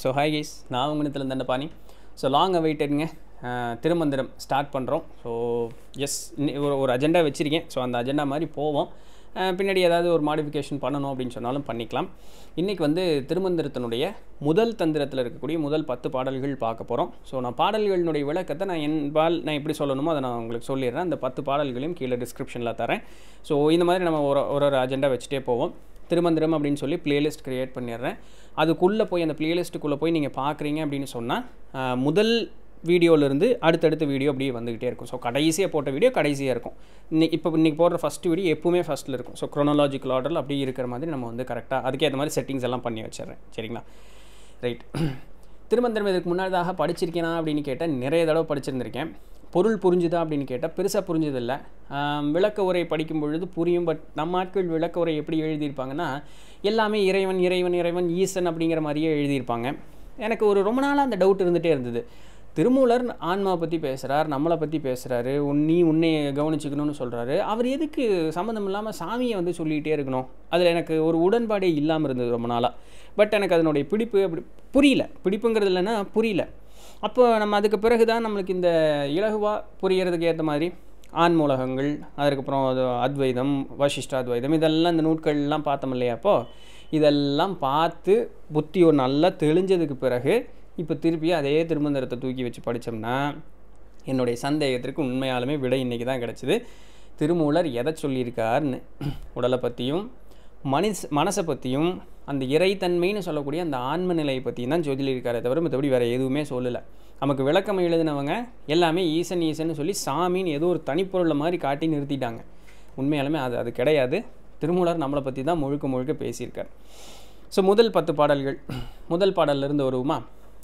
so hi guys நான் உங்கள் Dandapani so long அவைட்டடுங்க திருமந்திரம் ஸ்டார்ட் பண்ணுறோம் ஸோ எஸ் ஒரு ஒரு அஜெண்டா வச்சுருக்கேன் ஸோ அந்த அஜெண்டா மாதிரி போவோம் அஹ் பின்னாடி ஏதாவது ஒரு மாடிஃபிகேஷன் பண்ணணும் அப்படின்னு சொன்னாலும் பண்ணிக்கலாம் இன்றைக்கி வந்து திருமந்திரத்தினுடைய முதல் தந்திரத்தில் இருக்கக்கூடிய முதல் பத்து பாடல்கள் பார்க்க போகிறோம் ஸோ நான் பாடல்களினுடைய விளக்கத்தை நான் என்பால் நான் எப்படி சொல்லணுமோ அதை நான் உங்களுக்கு சொல்லிடுறேன் அந்த பத்து பாடல்களையும் கீழே டிஸ்கிரிப்ஷனில் தரேன் ஸோ இந்த மாதிரி நம்ம ஒரு ஒரு ஒரு அஜெண்டா வச்சுட்டே போவோம் திருமந்திரம் அப்படின்னு சொல்லி பிளேலிஸ்ட் க்ரியேட் பண்ணிடுறேன் அதுக்குள்ளே போய் அந்த பிளேலிஸ்ட்டுக்குள்ளே போய் நீங்கள் பார்க்குறீங்க அப்படின்னு சொன்னால் முதல் வீடியோலேருந்து அடுத்தடுத்த வீடியோ அப்படியே வந்துக்கிட்டே இருக்கும் ஸோ கடைசியாக போட்ட வீடியோ கடைசியாக இருக்கும் இன்னைக்கு இப்போ இன்றைக்கி போடுற ஃபஸ்ட் வீடியோ எப்பவுமே ஃபஸ்ட்டில் இருக்கும் ஸோ க்ரோனாலாஜிக்கல் ஆர்டரில் அப்படியே இருக்கிற மாதிரி நம்ம வந்து கரெக்டாக அதுக்கேற்ற மாதிரி செட்டிங்ஸ் எல்லாம் பண்ணி வச்சிடுறேன் சரிங்களா ரைட் திருமந்திரம் இதுக்கு முன்னதாக படிச்சிருக்கேனா அப்படின்னு கேட்டால் நிறைய தடவை படிச்சிருந்திருக்கேன் பொருள் புரிஞ்சுதா அப்படின்னு கேட்டால் பெருசாக புரிஞ்சதில்லை விளக்க உரை படிக்கும் பொழுது புரியும் பட் நம்ம ஆட்கள் விளக்க உரை எப்படி எழுதியிருப்பாங்கன்னா எல்லாமே இறைவன் இறைவன் இறைவன் ஈசன் அப்படிங்கிற மாதிரியே எழுதியிருப்பாங்க எனக்கு ஒரு ரொம்ப நாளாக அந்த டவுட் இருந்துகிட்டே இருந்தது திருமூலர் ஆன்மாவை பற்றி பேசுகிறார் நம்மளை பற்றி பேசுகிறாரு உன் நீ உன்னை கவனிச்சுக்கணும்னு சொல்கிறாரு அவர் எதுக்கு சம்மந்தம் இல்லாமல் சாமியை வந்து சொல்லிகிட்டே இருக்கணும் அதில் எனக்கு ஒரு உடன்பாடே இல்லாமல் இருந்தது ரொம்ப நாளாக பட் எனக்கு அதனுடைய பிடிப்பு அப்படி புரியல பிடிப்புங்கிறது இல்லைன்னா புரியல அப்போ நம்ம அதுக்கு பிறகு தான் நம்மளுக்கு இந்த இலகுவாக புரியறதுக்கு ஏற்ற மாதிரி ஆன்மூலகங்கள் அதுக்கப்புறம் அது அத்வைதம் வசிஷ்டாத்வைதம் இதெல்லாம் இந்த நூட்கள்லாம் பார்த்தோம் இல்லையா அப்போது இதெல்லாம் பார்த்து புத்தி ஒரு நல்லா தெளிஞ்சதுக்கு பிறகு இப்போ திருப்பி அதே திருமந்திரத்தை தூக்கி வச்சு படித்தோம்னா என்னுடைய சந்தேகத்திற்கு உண்மையாலுமே விடை இன்றைக்கி தான் கிடச்சிது திருமூலர் எதை சொல்லியிருக்காருன்னு உடலை பற்றியும் மனிஷ் மனசை பற்றியும் அந்த இறைத்தன்மைன்னு சொல்லக்கூடிய அந்த ஆன்ம நிலையை பற்றியும் தான் சொல்லியிருக்காரே தவிர மற்றபடி வேறு எதுவுமே சொல்லலை நமக்கு விளக்கம் எழுதினவங்க எல்லாமே ஈசன் ஈசன்னு சொல்லி சாமின்னு ஏதோ ஒரு தனிப்பொருளை மாதிரி காட்டி நிறுத்திட்டாங்க உண்மையாலுமே அது அது கிடையாது திருமூலர் நம்மளை பற்றி தான் முழுக்க முழுக்க பேசியிருக்கார் ஸோ முதல் பத்து பாடல்கள் முதல் பாடல்லேருந்து வருவோமா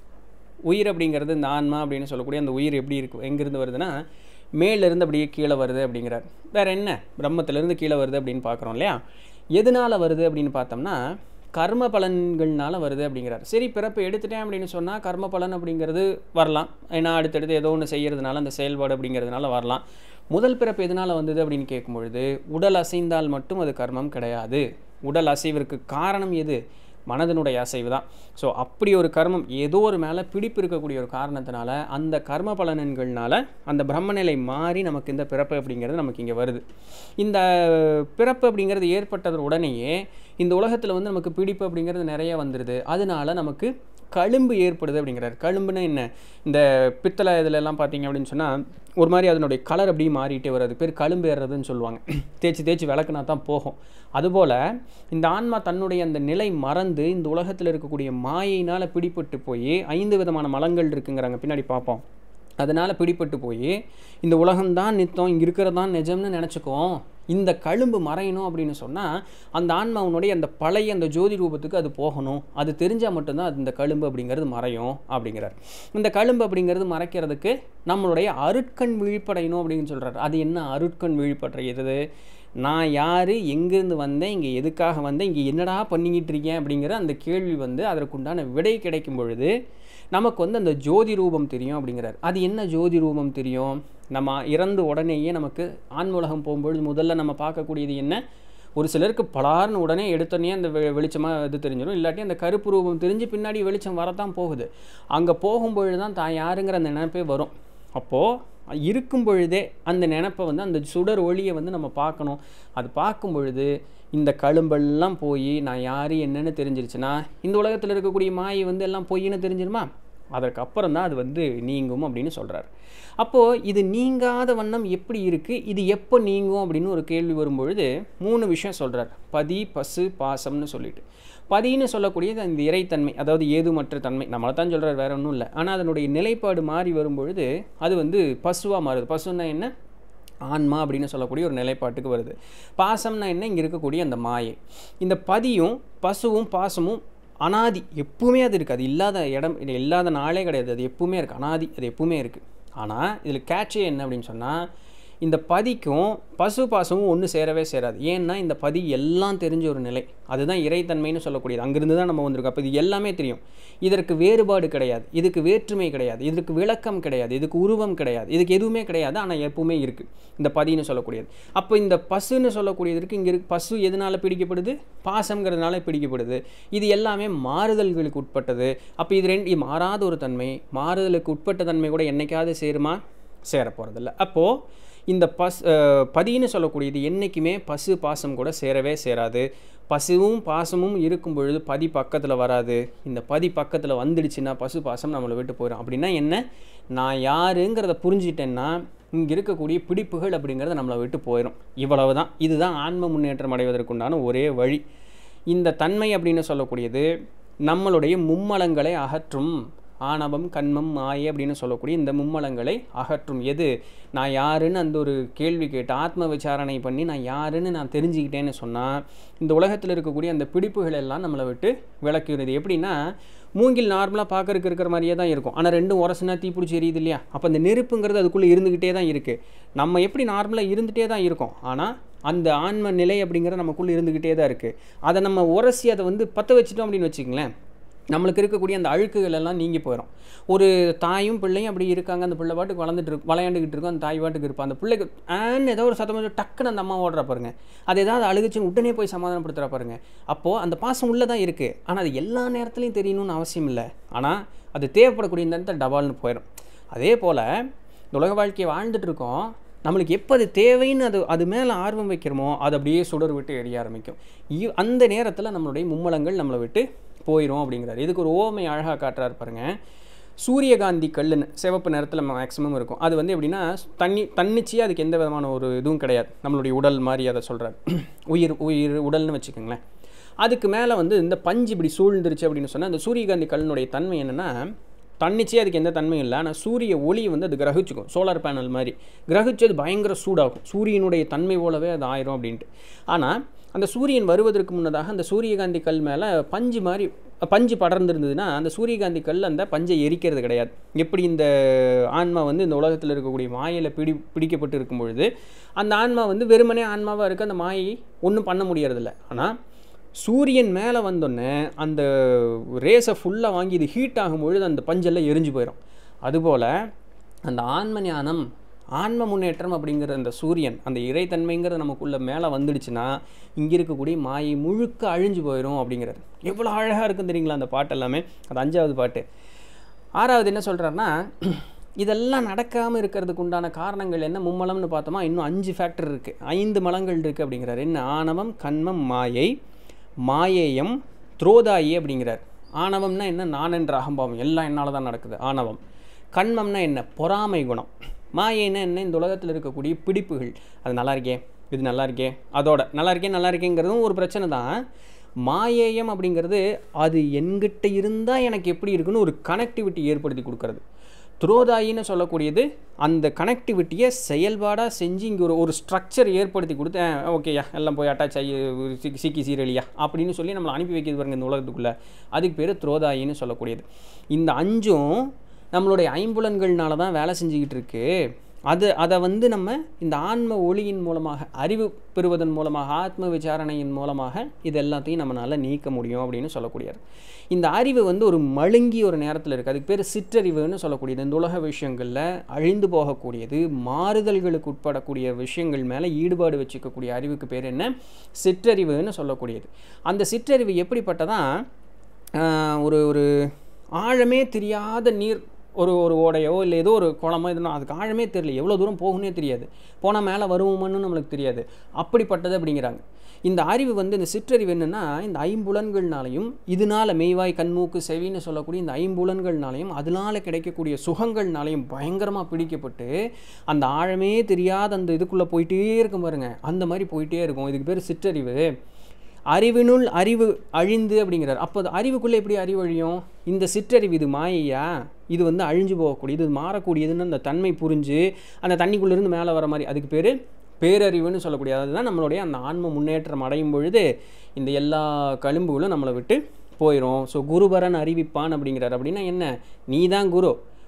உயிர் அப்படிங்கிறது இந்த ஆன்மா அப்படின்னு சொல்லக்கூடிய அந்த உயிர் எப்படி இருக்கு எங்கேருந்து வருதுன்னா மேலேருந்து அப்படியே கீழே வருது அப்படிங்கிறார் வேறு என்ன பிரம்மத்திலேருந்து கீழே வருது அப்படின்னு பார்க்குறோம் இல்லையா எதனால் வருது அப்படின்னு பார்த்தோம்னா கர்ம பலன்கள்னால வருது அப்படிங்கிறார் சரி பிறப்பு எடுத்துட்டேன் அப்படின்னு சொன்னால் கர்ம பலன் அப்படிங்கிறது வரலாம் ஏன்னா அடுத்தடுத்து ஏதோ ஒன்று செய்கிறதுனால அந்த செயல்பாடு அப்படிங்கிறதுனால வரலாம் முதல் பிறப்பு எதனால் வந்தது அப்படின்னு கேட்கும் பொழுது உடல் அசைந்தால் மட்டும் அது கர்மம் கிடையாது உடல் அசைவிற்கு காரணம் எது மனதனுடைய அசைவு தான் ஸோ அப்படி ஒரு கர்மம் ஏதோ ஒரு மேலே பிடிப்பு இருக்கக்கூடிய ஒரு காரணத்தினால அந்த கர்ம பலனன்கள்னால அந்த பிரம்மநிலை மாறி நமக்கு இந்த பிறப்பு அப்படிங்கிறது நமக்கு இங்கே வருது இந்த பிறப்பு அப்படிங்கிறது ஏற்பட்டது உடனேயே இந்த உலகத்தில் வந்து நமக்கு பிடிப்பு அப்படிங்கிறது நிறைய வந்துடுது அதனால நமக்கு கழும்பு ஏற்படுது அப்படிங்கிறார் கழும்புன்னா என்ன இந்த பித்தளை இதிலெல்லாம் பார்த்தீங்க அப்படின்னு சொன்னால் ஒரு மாதிரி அதனுடைய கலர் அப்படியே மாறிட்டே வர்றது பேர் கழும்பு ஏறுறதுன்னு சொல்லுவாங்க தேய்ச்சி தேய்ச்சி விளக்குனா தான் போகும் அதுபோல் இந்த ஆன்மா தன்னுடைய அந்த நிலை மறந்து இந்த உலகத்தில் இருக்கக்கூடிய மாயினால் பிடிபட்டு போய் ஐந்து விதமான மலங்கள் இருக்குங்கிறாங்க பின்னாடி பார்ப்போம் அதனால் பிடிப்பட்டு போய் இந்த உலகம்தான் நித்தம் இங்கே இருக்கிறதான் நிஜம்னு நினச்சிக்கோம் இந்த கழும்பு மறையணும் அப்படின்னு சொன்னால் அந்த ஆன்மாவனுடைய அந்த பழைய அந்த ஜோதி ரூபத்துக்கு அது போகணும் அது தெரிஞ்சால் மட்டும்தான் அது இந்த கழும்பு அப்படிங்கிறது மறையும் அப்படிங்கிறார் இந்த கழும்பு அப்படிங்கிறது மறைக்கிறதுக்கு நம்மளுடைய அருட்கண் விழிப்படையணும் அப்படின்னு சொல்கிறார் அது என்ன அருட்கண் விழிப்படைகிறது நான் யார் எங்கேருந்து வந்தேன் இங்கே எதுக்காக வந்தேன் இங்கே என்னடா பண்ணிக்கிட்டு இருக்கேன் அப்படிங்கிற அந்த கேள்வி வந்து அதற்குண்டான விடை கிடைக்கும் பொழுது நமக்கு வந்து அந்த ஜோதி ரூபம் தெரியும் அப்படிங்கிறார் அது என்ன ஜோதி ரூபம் தெரியும் நம்ம இறந்து உடனேயே நமக்கு ஆண்முலகம் போகும்பொழுது முதல்ல நம்ம பார்க்கக்கூடியது என்ன ஒரு சிலருக்கு பலார்னு உடனே எடுத்தோடனே அந்த வெ வெளிச்சமாக இது தெரிஞ்சிடும் இல்லாட்டி அந்த கருப்பு ரூபம் தெரிஞ்சு பின்னாடி வெளிச்சம் வரத்தான் போகுது அங்கே போகும்பொழுது தான் தான் யாருங்கிற அந்த நினைப்பே வரும் அப்போது இருக்கும் பொழுதே அந்த நினப்பை வந்து அந்த சுடர் ஒளியை வந்து நம்ம பார்க்கணும் அது பார்க்கும் பொழுது இந்த கழும்பெல்லாம் போய் நான் யார் என்னன்னு தெரிஞ்சிருச்சுன்னா இந்த உலகத்தில் இருக்கக்கூடிய மாயை வந்து எல்லாம் பொய்ன்னு தெரிஞ்சிருமா அதற்கப்புறம் தான் அது வந்து நீங்கும் அப்படின்னு சொல்கிறார் அப்போது இது நீங்காத வண்ணம் எப்படி இருக்குது இது எப்போ நீங்கும் அப்படின்னு ஒரு கேள்வி வரும்பொழுது மூணு விஷயம் சொல்கிறார் பதி பசு பாசம்னு சொல்லிட்டு பதின்னு சொல்லக்கூடியது அந்த இறைத்தன்மை அதாவது ஏதுமற்ற தன்மை நம்மளை தான் சொல்கிறார் வேற ஒன்றும் இல்லை ஆனால் அதனுடைய நிலைப்பாடு மாறி வரும்பொழுது அது வந்து பசுவாக மாறுது பசுன்னா என்ன ஆன்மா அப்படின்னு சொல்லக்கூடிய ஒரு நிலைப்பாட்டுக்கு வருது பாசம்னா என்ன இங்கே இருக்கக்கூடிய அந்த மாயை இந்த பதியும் பசுவும் பாசமும் அனாதி எப்பவுமே அது இருக்குது அது இல்லாத இடம் இது இல்லாத நாளே கிடையாது அது எப்பவுமே இருக்குது அனாதி அது எப்பவுமே இருக்குது ஆனால் இதில் கேட்சே என்ன அப்படின்னு சொன்னால் இந்த பதிக்கும் பசு பாசமும் ஒன்று சேரவே சேராது ஏன்னா இந்த பதி எல்லாம் தெரிஞ்ச ஒரு நிலை அதுதான் இறைத்தன்மைன்னு சொல்லக்கூடியது அங்கிருந்து தான் நம்ம வந்திருக்கோம் அப்போ இது எல்லாமே தெரியும் இதற்கு வேறுபாடு கிடையாது இதுக்கு வேற்றுமை கிடையாது இதுக்கு விளக்கம் கிடையாது இதுக்கு உருவம் கிடையாது இதுக்கு எதுவுமே கிடையாது ஆனால் எப்பவுமே இருக்குது இந்த பதின்னு சொல்லக்கூடியது அப்போ இந்த பசுன்னு சொல்லக்கூடியதற்கு இங்கே இருக்கு பசு எதனால் பிடிக்கப்படுது பாசங்கிறதுனால பிடிக்கப்படுது இது எல்லாமே மாறுதல்களுக்கு உட்பட்டது அப்போ இது ரெண்டு இது மாறாத ஒரு தன்மை மாறுதலுக்கு உட்பட்ட தன்மை கூட என்னைக்காவது சேருமா சேர போகிறதில்ல அப்போது இந்த பஸ் அஹ், பதின்னு சொல்லக்கூடியது என்றைக்குமே பசு பாசம் கூட சேரவே சேராது பசுவும் பாசமும் இருக்கும் பொழுது பதி பக்கத்தில் வராது இந்த பதி பக்கத்தில் வந்துடுச்சுன்னா பசு பாசம் நம்மளை விட்டு போயிடும் அப்படின்னா என்ன நான் யாருங்கிறத புரிஞ்சிட்டேன்னா இங்கே இருக்கக்கூடிய பிடிப்புகள் அப்படிங்கிறத நம்மளை விட்டு போயிடும் இவ்வளவு தான் இதுதான் ஆன்ம முன்னேற்றம் அடைவதற்குண்டான ஒரே வழி இந்த தன்மை அப்படின்னு சொல்லக்கூடியது நம்மளுடைய மும்மலங்களை அகற்றும் ஆணவம் கண்மம் மாயை அப்படின்னு சொல்லக்கூடிய இந்த மும்மலங்களை அகற்றும் எது நான் யாருன்னு அந்த ஒரு கேள்வி கேட்டு ஆத்ம விசாரணை பண்ணி நான் யாருன்னு நான் தெரிஞ்சுக்கிட்டேன்னு சொன்னால் இந்த உலகத்தில் இருக்கக்கூடிய அந்த பிடிப்புகள் எல்லாம் நம்மளை விட்டு விளக்குகிறது எப்படின்னா மூங்கில் நார்மலாக பார்க்கறதுக்கு இருக்கிற மாதிரியே தான் இருக்கும் ஆனால் ரெண்டும் உரசுனா தீப்பிடிச்சி எரியுது இல்லையா அப்போ அந்த நெருப்புங்கிறது அதுக்குள்ளே இருந்துக்கிட்டே தான் இருக்குது நம்ம எப்படி நார்மலாக இருந்துகிட்டே தான் இருக்கோம் ஆனால் அந்த ஆன்ம நிலை அப்படிங்கிறது நமக்குள்ளே இருந்துக்கிட்டே தான் இருக்குது அதை நம்ம உரசி அதை வந்து பற்ற வச்சிட்டோம் அப்படின்னு வச்சுக்கங்களேன் நம்மளுக்கு இருக்கக்கூடிய அந்த அழுக்குகள் எல்லாம் நீங்கி போயிடும் ஒரு தாயும் பிள்ளையும் அப்படி இருக்காங்க அந்த பிள்ளை பாட்டுக்கு வளர்ந்துட்டு இருக்கு விளையாண்டுக்கிட்டு இருக்கும் அந்த தாய் பாட்டுக்கு இருப்பா அந்த பிள்ளைக்கு ஆன்னு ஏதோ ஒரு சத்தம் வந்து டக்குன்னு அந்த அம்மா ஓடுறா பாருங்க அது ஏதாவது அழுகுச்சுன்னு உடனே போய் சமாதானப்படுத்துகிறா பாருங்க அப்போது அந்த பாசம் உள்ளே தான் இருக்குது ஆனால் அது எல்லா நேரத்துலையும் தெரியணும்னு அவசியம் இல்லை ஆனால் அது தேவைப்படக்கூடிய இந்த நேரத்தில் டபால்னு போயிடும் அதே போல் இந்த உலக வாழ்க்கையை வாழ்ந்துட்டு இருக்கோம் நம்மளுக்கு எப்போ அது தேவைன்னு அது அது மேலே ஆர்வம் வைக்கிறோமோ அது அப்படியே சுடர் விட்டு எரிய ஆரம்பிக்கும் இ- அந்த நேரத்தில் நம்மளுடைய மும்மலங்கள் நம்மளை விட்டு போயிடும் அப்படிங்கிறாரு இதுக்கு ஒரு ஓமை அழகாக காட்டுறாரு பாருங்க சூரியகாந்தி கல்லுன்னு சிவப்பு நிறத்தில் மேக்ஸிமம் இருக்கும் அது வந்து எப்படின்னா தண்ணி தன்னிச்சையாக அதுக்கு எந்த விதமான ஒரு இதுவும் கிடையாது நம்மளுடைய உடல் மாதிரி அதை சொல்கிறார் உயிர் உயிர் உடல்னு வச்சுக்கோங்களேன் அதுக்கு மேலே வந்து இந்த பஞ்சு இப்படி சூழ்ந்துருச்சு அப்படின்னு சொன்னால் அந்த சூரியகாந்தி கல்லினுடைய தன்மை என்னென்னா தன்னிச்சையாக அதுக்கு எந்த தன்மையும் இல்லை ஆனால் சூரிய ஒளி வந்து அது கிரகிச்சுக்கும் சோலார் பேனல் மாதிரி கிரகிச்சு அது பயங்கர சூடாகும் சூரியனுடைய தன்மை போலவே அது ஆயிரும் அப்படின்ட்டு ஆனால் அந்த சூரியன் வருவதற்கு முன்னதாக அந்த சூரியகாந்தி கல் மேலே பஞ்சு மாதிரி பஞ்சு படர்ந்திருந்ததுன்னா அந்த சூரியகாந்தி கல் அந்த பஞ்சை எரிக்கிறது கிடையாது எப்படி இந்த ஆன்மா வந்து இந்த உலகத்தில் இருக்கக்கூடிய மாயையில் பிடி பிடிக்கப்பட்டு இருக்கும் பொழுது அந்த ஆன்மா வந்து வெறுமனே ஆன்மாவாக இருக்க அந்த மாயை ஒன்றும் பண்ண முடியறதில்ல ஆனால் சூரியன் மேலே வந்தோடனே அந்த ரேஸை ஃபுல்லாக வாங்கி இது ஹீட் ஆகும் பொழுது அந்த பஞ்செல்லாம் எரிஞ்சு போயிடும் அதுபோல் அந்த ஆன்ம ஞானம் ஆன்ம முன்னேற்றம் அப்படிங்கிற அந்த சூரியன் அந்த இறைத்தன்மைங்கிறது நமக்குள்ளே மேலே வந்துடுச்சுன்னா இங்கே இருக்கக்கூடிய மாயை முழுக்க அழிஞ்சு போயிடும் அப்படிங்கிறாரு எவ்வளோ அழகாக இருக்கும் தெரியுங்களா அந்த பாட்டு எல்லாமே அது அஞ்சாவது பாட்டு ஆறாவது என்ன சொல்கிறாருன்னா இதெல்லாம் நடக்காமல் இருக்கிறதுக்கு உண்டான காரணங்கள் என்ன மும்மலம்னு பார்த்தோமா இன்னும் அஞ்சு ஃபேக்டர் இருக்குது ஐந்து மலங்கள் இருக்குது அப்படிங்கிறாரு என்ன ஆணவம் கண்மம் மாயை மாயேயம் துரோதாயி அப்படிங்கிறார் ஆணவம்னா என்ன நான் என்ற அகம்பாவம் எல்லாம் என்னால் தான் நடக்குது ஆணவம் கண்மம்னா என்ன பொறாமை குணம் மாயைன்னா என்ன இந்த உலகத்தில் இருக்கக்கூடிய பிடிப்புகள் அது நல்லா இருக்கே இது நல்லா இருக்கே அதோட நல்லா இருக்கே நல்லா இருக்கேங்கிறதும் ஒரு பிரச்சனை தான் மாயேயம் அப்படிங்கிறது அது என்கிட்ட இருந்தால் எனக்கு எப்படி இருக்குன்னு ஒரு கனெக்டிவிட்டி ஏற்படுத்தி கொடுக்கறது துரோதாயின்னு சொல்லக்கூடியது அந்த கனெக்டிவிட்டியை செயல்பாடாக செஞ்சு இங்கே ஒரு ஒரு ஸ்ட்ரக்சர் ஏற்படுத்தி கொடுத்து ஓகேயா எல்லாம் போய் அட்டாச் ஆகி ஒரு சிக்கி சிக்கி சீரழியா அப்படின்னு சொல்லி நம்மளை அனுப்பி வைக்கிறது பாருங்க இந்த உலகத்துக்குள்ளே அதுக்கு பேர் துரோதாயின்னு சொல்லக்கூடியது இந்த அஞ்சும் நம்மளுடைய ஐம்புலன்கள்னால தான் வேலை செஞ்சுக்கிட்டு இருக்கு அது அதை வந்து நம்ம இந்த ஆன்ம ஒளியின் மூலமாக அறிவு பெறுவதன் மூலமாக ஆத்ம விசாரணையின் மூலமாக இது எல்லாத்தையும் நம்மளால் நீக்க முடியும் அப்படின்னு சொல்லக்கூடியது இந்த அறிவு வந்து ஒரு மழுங்கி ஒரு நேரத்தில் இருக்குது அதுக்கு பேர் சிற்றறிவுன்னு சொல்லக்கூடியது இந்த உலக விஷயங்களில் அழிந்து போகக்கூடியது மாறுதல்களுக்கு உட்படக்கூடிய விஷயங்கள் மேலே ஈடுபாடு வச்சுக்கக்கூடிய அறிவுக்கு பேர் என்ன சிற்றறிவுன்னு சொல்லக்கூடியது அந்த சிற்றறிவு எப்படிப்பட்டதான் ஆஹ், ஒரு ஒரு ஆழமே தெரியாத நீர் ஒரு ஒரு ஓடையோ இல்லை ஏதோ ஒரு குளமோ இதுனா அதுக்கு ஆழமே தெரியல எவ்வளோ தூரம் போகும்னே தெரியாது போனால் மேலே வருவோமான்னு நம்மளுக்கு தெரியாது அப்படிப்பட்டது அப்படிங்கிறாங்க இந்த அறிவு வந்து இந்த சிற்றறிவு என்னென்னா இந்த ஐம்புலன்கள்னாலையும் இதனால மெய்வாய் கண்மூக்கு செவின்னு சொல்லக்கூடிய இந்த ஐம்புலன்கள்னாலையும் அதனால கிடைக்கக்கூடிய சுகங்கள்னாலையும் பயங்கரமாக பிடிக்கப்பட்டு அந்த ஆழமே தெரியாத அந்த இதுக்குள்ளே போயிட்டே இருக்கும் பாருங்க அந்த மாதிரி போயிட்டே இருக்கும் இதுக்கு பேர் சிற்றறிவு அறிவினுள் அறிவு அழிந்து அப்படிங்கிறார் அப்போ அது அறிவுக்குள்ளே எப்படி அறிவு அழியும் இந்த சிற்றறிவு இது மாயையா இது வந்து அழிஞ்சு போகக்கூடியது இது மாறக்கூடியதுன்னு அந்த தன்மை புரிஞ்சு அந்த தண்ணிக்குள்ளேருந்து மேலே வர மாதிரி அதுக்கு பேர் பேரறிவுன்னு சொல்லக்கூடிய அதுதான் நம்மளுடைய அந்த ஆன்ம முன்னேற்றம் அடையும் பொழுது இந்த எல்லா களும்புகளும் நம்மளை விட்டு போயிடும் ஸோ குருபரன் அறிவிப்பான் அப்படிங்கிறார் அப்படின்னா என்ன நீ தான் குரு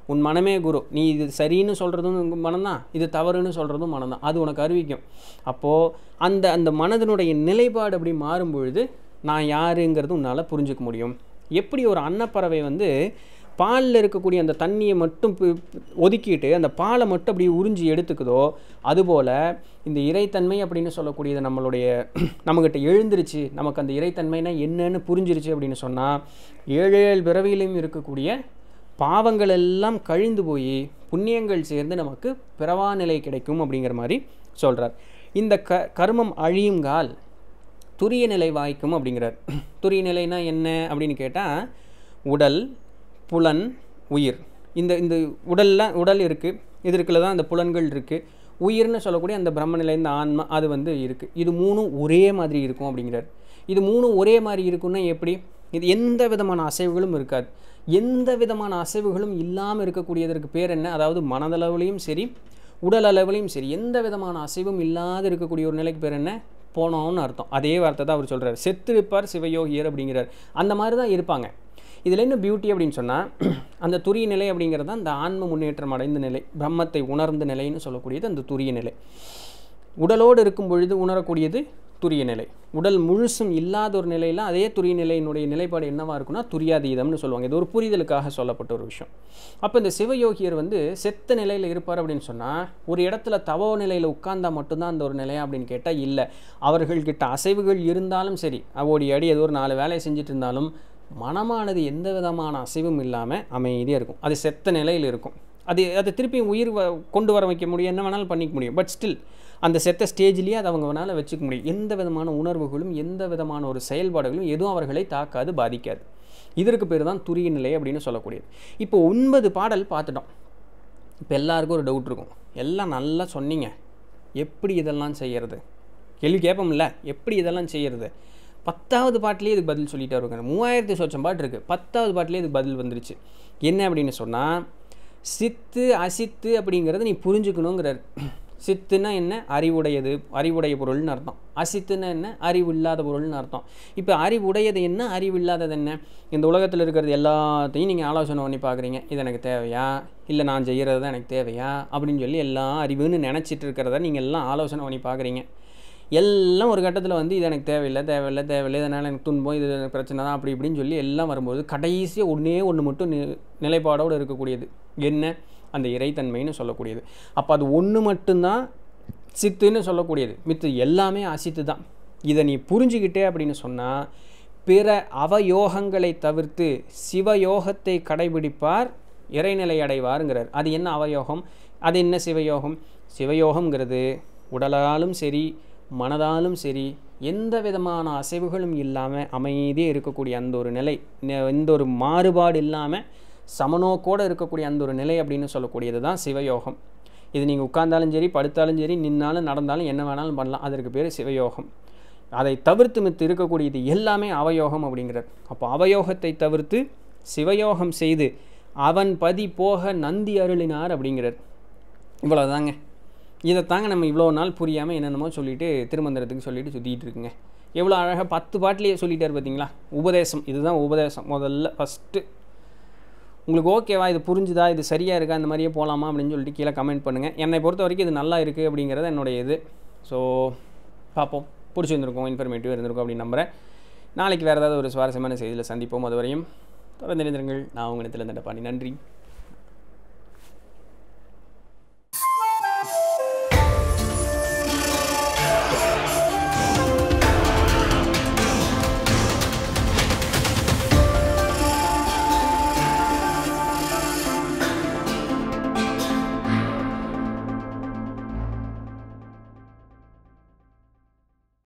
உன் மனமே குரு நீ இது சரின்னு சொல்கிறதும் மனம்தான் இது தவறுன்னு சொல்கிறதும் மனம்தான் அது உனக்கு அறிவிக்கும் அப்போது அந்த அந்த மனதினுடைய நிலைப்பாடு அப்படி மாறும் பொழுது நான் யாருங்கிறது உன்னால் புரிஞ்சுக்க முடியும் எப்படி ஒரு அன்னப்பறவை வந்து பாலில் இருக்கக்கூடிய அந்த தண்ணியை மட்டும் பி- ஒதுக்கிட்டு அந்த பாலை மட்டும் அப்படி உறிஞ்சி எடுத்துக்குதோ அதுபோல் இந்த இறைத்தன்மை அப்படின்னு சொல்லக்கூடியது நம்மளுடைய நம்மக்கிட்ட எழுந்திருச்சு நமக்கு அந்த இறைத்தன்மைனா என்னன்னு புரிஞ்சிருச்சு அப்படின்னு சொன்னால் ஏழு ஏழு பிறவியிலையும் இருக்கக்கூடிய பாவங்கள் எல்லாம் கழிந்து போய் புண்ணியங்கள் சேர்ந்து நமக்கு பிறவா நிலை கிடைக்கும் அப்படிங்கிற மாதிரி சொல்கிறார் இந்த க கர்மம் அழியுங்கால் துரிய நிலை வாய்க்கும் அப்படிங்கிறார் துரிய நிலைனா என்ன அப்படின்னு கேட்டால் உடல் புலன் உயிர் இந்த இந்த உடல்லாம் உடல் இருக்குது இதற்குள்ள தான் அந்த புலன்கள் இருக்குது உயிர்னு சொல்லக்கூடிய அந்த பிரம்மநிலை இந்த ஆன்மா அது வந்து இருக்குது இது மூணும் ஒரே மாதிரி இருக்கும் அப்படிங்கிறார் இது மூணும் ஒரே மாதிரி இருக்குன்னா எப்படி இது எந்த விதமான அசைவுகளும் இருக்காது எந்த விதமான அசைவுகளும் இல்லாமல் இருக்கக்கூடியதற்கு பேர் என்ன அதாவது மனதளவுலையும் சரி உடல் அளவுலையும் சரி எந்த விதமான அசைவும் இல்லாத இருக்கக்கூடிய ஒரு நிலைக்கு பேர் என்ன போனோம்னு அர்த்தம் அதே வார்த்தை தான் அவர் சொல்கிறார் செத்திருப்பார் சிவயோகியர் அப்படிங்கிறார் அந்த மாதிரி தான் இருப்பாங்க இதில் என்ன பியூட்டி அப்படின்னு சொன்னால் அந்த துரிய நிலை அப்படிங்கிறது தான் அந்த ஆன்ம முன்னேற்றம் அடைந்த நிலை பிரம்மத்தை உணர்ந்த நிலைன்னு சொல்லக்கூடியது அந்த துரிய நிலை உடலோடு இருக்கும் பொழுது உணரக்கூடியது துரிய நிலை உடல் முழுசும் இல்லாத ஒரு நிலையில் அதே துரிய நிலையினுடைய நிலைப்பாடு என்னவா இருக்குன்னா துரியாதீதம்னு சொல்லுவாங்க இது ஒரு புரிதலுக்காக சொல்லப்பட்ட ஒரு விஷயம் அப்போ இந்த சிவயோகியர் வந்து செத்த நிலையில் இருப்பார் அப்படின்னு சொன்னால் ஒரு இடத்துல தவோ நிலையில் உட்கார்ந்தா மட்டும்தான் அந்த ஒரு நிலையா அப்படின்னு கேட்டால் இல்லை அவர்கள்கிட்ட அசைவுகள் இருந்தாலும் சரி ஓடி அடி ஏதோ ஒரு நாலு வேலையை செஞ்சுட்டு இருந்தாலும் மனமானது எந்த விதமான அசைவும் இல்லாமல் அமைதியாக இருக்கும் அது செத்த நிலையில் இருக்கும் அது அதை திருப்பி உயிர் வ- கொண்டு வர வைக்க முடியும் என்ன வேணாலும் பண்ணிக்க முடியும் பட் ஸ்டில் அந்த செத்த ஸ்டேஜ்லேயே அதை அவங்க வேணாலும் வச்சுக்க முடியும் எந்த விதமான உணர்வுகளும் எந்த விதமான ஒரு செயல்பாடுகளும் எதுவும் அவர்களை தாக்காது பாதிக்காது இதற்கு பேர் தான் துரிய நிலை அப்படின்னு சொல்லக்கூடியது இப்போ ஒன்பது பாடல் பார்த்துட்டோம் இப்போ எல்லாருக்கும் ஒரு டவுட் இருக்கும் எல்லாம் நல்லா சொன்னீங்க எப்படி இதெல்லாம் செய்யறது கேள்வி கேட்போம்ல எப்படி இதெல்லாம் செய்யறது பத்தாவது பாட்டிலே இதுக்கு பதில் சொல்லிட்டு வருவாங்க மூவாயிரத்தி சொச்சம் பாட்டு இருக்குது பத்தாவது பாட்டிலே இதுக்கு பதில் வந்துருச்சு என்ன அப்படின்னு சொன்னால் சித்து அசித்து அப்படிங்கிறத நீ புரிஞ்சுக்கணுங்கிறார் சித்துனா என்ன அறிவுடையது அறிவுடைய பொருள்னு அர்த்தம் அசித்துனா என்ன அறிவு இல்லாத பொருள்னு அர்த்தம் இப்போ அறிவுடையது என்ன அறிவு இல்லாதது என்ன இந்த உலகத்தில் இருக்கிறது எல்லாத்தையும் நீங்கள் ஆலோசனை பண்ணி பார்க்குறீங்க இது எனக்கு தேவையா இல்லை நான் செய்கிறது தான் எனக்கு தேவையா அப்படின்னு சொல்லி எல்லாம் அறிவுன்னு நினச்சிட்டு இருக்கிறத நீங்கள் எல்லாம் ஆலோசனை பண்ணி பார்க்குறீங்க எல்லாம் ஒரு கட்டத்தில் வந்து இது எனக்கு தேவையில்லை தேவையில்லை தேவையில்லை இதனால் எனக்கு துன்பம் இது எனக்கு பிரச்சனை தான் அப்படி இப்படின்னு சொல்லி எல்லாம் வரும்போது கடைசியாக ஒன்றே ஒன்று மட்டும் நி- நிலைப்பாடோடு இருக்கக்கூடியது என்ன அந்த இறைத்தன்மைன்னு சொல்லக்கூடியது அப்போ அது ஒன்று மட்டும்தான் சித்துன்னு சொல்லக்கூடியது மித்து எல்லாமே அசித்து தான் இதை நீ புரிஞ்சுக்கிட்டே அப்படின்னு சொன்னால் பிற அவயோகங்களை தவிர்த்து சிவயோகத்தை கடைபிடிப்பார் இறைநிலை அடைவாருங்கிறார் அது என்ன அவயோகம் அது என்ன சிவயோகம் சிவயோகம்ங்கிறது உடலாலும் சரி மனதாலும் சரி எந்த விதமான அசைவுகளும் இல்லாமல் அமைதியாக இருக்கக்கூடிய அந்த ஒரு நிலை நெ- எந்த ஒரு மாறுபாடு இல்லாமல் சமநோக்கோடு இருக்கக்கூடிய அந்த ஒரு நிலை அப்படின்னு சொல்லக்கூடியது தான் சிவயோகம் இது நீங்கள் உட்கார்ந்தாலும் சரி படுத்தாலும் சரி நின்னாலும் நடந்தாலும் என்ன வேணாலும் பண்ணலாம் அதற்கு பேர் சிவயோகம் அதை தவிர்த்து மித்து இருக்கக்கூடியது எல்லாமே அவயோகம் அப்படிங்கிறார் அப்போ அவயோகத்தை தவிர்த்து சிவயோகம் செய்து அவன் பதி போக நந்தி அருளினார் அப்படிங்கிறார் இவ்வளோதாங்க இதை தாங்க நம்ம இவ்வளோ நாள் புரியாமல் என்னென்னமோ சொல்லிட்டு திருமந்திரத்துக்கு சொல்லிட்டு சுற்றிட்டு இருக்குங்க எவ்வளோ அழகாக பத்து பாட்டிலேயே சொல்லிட்டார் பார்த்தீங்களா உபதேசம் இதுதான் உபதேசம் முதல்ல ஃபஸ்ட்டு உங்களுக்கு ஓகேவா இது புரிஞ்சுதா இது சரியாக இருக்கா இந்த மாதிரியே போகலாமா அப்படின்னு சொல்லிட்டு கீழே கமெண்ட் பண்ணுங்கள் என்னை பொறுத்த வரைக்கும் இது நல்லா இருக்குது அப்படிங்கிறது என்னுடைய இது ஸோ பார்ப்போம் பிடிச்சிருந்துருக்கும் இன்ஃபர்மேட்டிவ் இருந்திருக்கும் அப்படின்னு நம்புகிறேன் நாளைக்கு வேறு ஏதாவது ஒரு சுவாரஸ்யமான செய்தியில் சந்திப்போம் அதுவரையும் தொடர்ந்து இணைந்திருங்கள் நான் உங்கள் இடத்துல பாண்டி நன்றி